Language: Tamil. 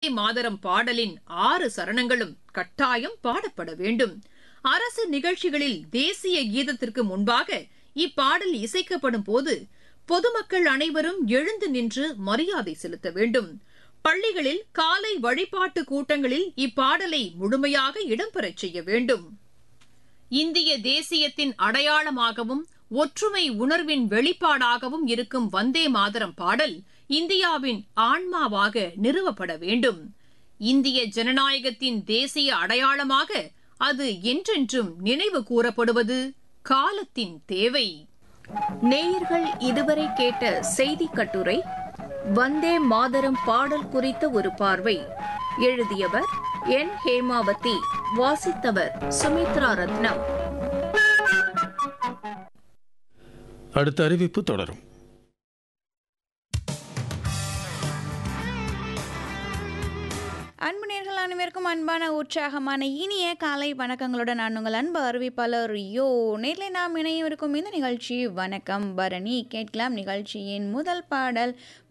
மாதரம் பாடலின் ஆறு சரணங்களும் கட்டாயம் பாடப்பட வேண்டும் அரசு நிகழ்ச்சிகளில் தேசிய கீதத்திற்கு முன்பாக இப்பாடல் இசைக்கப்படும் போது பொதுமக்கள் அனைவரும் எழுந்து நின்று மரியாதை செலுத்த வேண்டும் பள்ளிகளில் காலை வழிபாட்டு கூட்டங்களில் இப்பாடலை முழுமையாக இடம்பெறச் செய்ய வேண்டும் இந்திய தேசியத்தின் அடையாளமாகவும் ஒற்றுமை உணர்வின் வெளிப்பாடாகவும் இருக்கும் வந்தே மாதரம் பாடல் இந்தியாவின் ஆன்மாவாக நிறுவப்பட வேண்டும் இந்திய ஜனநாயகத்தின் தேசிய அடையாளமாக அது என்றென்றும் நினைவு கூறப்படுவது காலத்தின் தேவை நேயர்கள் இதுவரை கேட்ட செய்தி கட்டுரை வந்தே மாதரம் பாடல் குறித்த ஒரு பார்வை எழுதியவர் என் ஹேமாவதி வாசித்தவர் சுமித்ரா ரத்னம் அடுத்த அறிவிப்பு தொடரும் அன்பு நேர்கள் அனைவருக்கும் அன்பான உற்சாகமான இனிய காலை வணக்கங்களுடன் நான் உங்கள் அன்பு அறிவிப்பாளர் யோ நேரில் நாம் இணையவிருக்கும் இந்த நிகழ்ச்சி வணக்கம் பரணி கேட்கலாம் நிகழ்ச்சியின் முதல் பாடல்